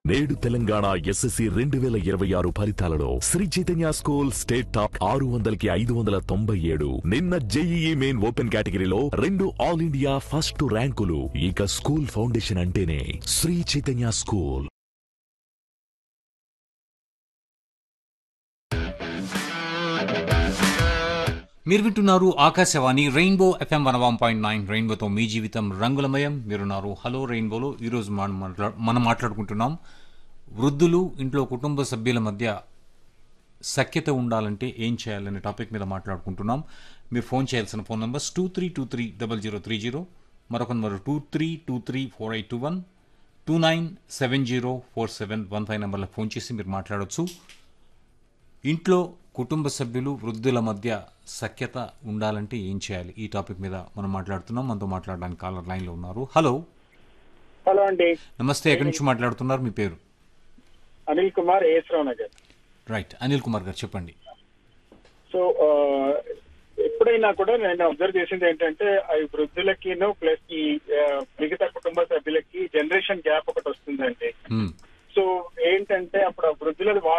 నేడు తెలంగాణ ఎస్ఎస్సి రెండు వేల ఇరవై ఆరు ఫలితాలలో Sri Chaitanya school state top ఆరు వందలకి ఐదు వందల తొంభై ఏడు నిన్న జేఈఈ మెయిన్ ఓపెన్ కేటగిరీలో రెండు ఆల్ ఇండియా ఫస్ట్ ర్యాంకులు ఇక స్కూల్ ఫౌండేషన్ అంటేనే శ్రీ చైతన్య స్కూల్ మీరు వింటున్నారు Akashvani rainbow FM one one point nine రెయిన్బోతో మీ జీవితం రంగులమయం మీరున్నారు హలో రెయిన్బోలో ఈరోజు మనం మాట్లా మనం మాట్లాడుకుంటున్నాం వృద్ధులు ఇంట్లో కుటుంబ సభ్యుల మధ్య సఖ్యత ఉండాలంటే ఏం చేయాలనే టాపిక్ మీద మాట్లాడుకుంటున్నాం మీరు ఫోన్ చేయాల్సిన phone numbers two three two three double zero three zero మరొక number two three two three four eight two one two nine seven zero four seven one five నెంబర్లకు ఫోన్ చేసి మీరు మాట్లాడవచ్చు ఇంట్లో కుటుంబ సభ్యులు వృద్ధుల మధ్య సఖ్యత ఉండాలంటే ఏం చేయాలి ఈ టాపిక్ మీద మనం మాట్లాడుతున్నాం మనతో మాట్లాడడానికి కాలర్ లైన్లో ఉన్నారు హలో హలో అండి నమస్తే ఎక్కడి నుంచి మాట్లాడుతున్నారు మీ పేరు అనిల్ కుమార్ ఏస్రావు నగర్ రైట్ అనిల్ కుమార్ గారు చెప్పండి సో ఆ, ఎప్పుడైనా కూడా నేను అబ్జర్వ్ చేసింది ఏంటంటే ఈ వృద్ధులకి ప్లస్ ఈ ఆ, మిగతా కుటుంబ సభ్యులకి జనరేషన్ గ్యాప్ ఒకటి వస్తుందండి హ్మ్, సో ఏంటంటే అప్పుడు ఆ వృద్ధులది వాళ్ళు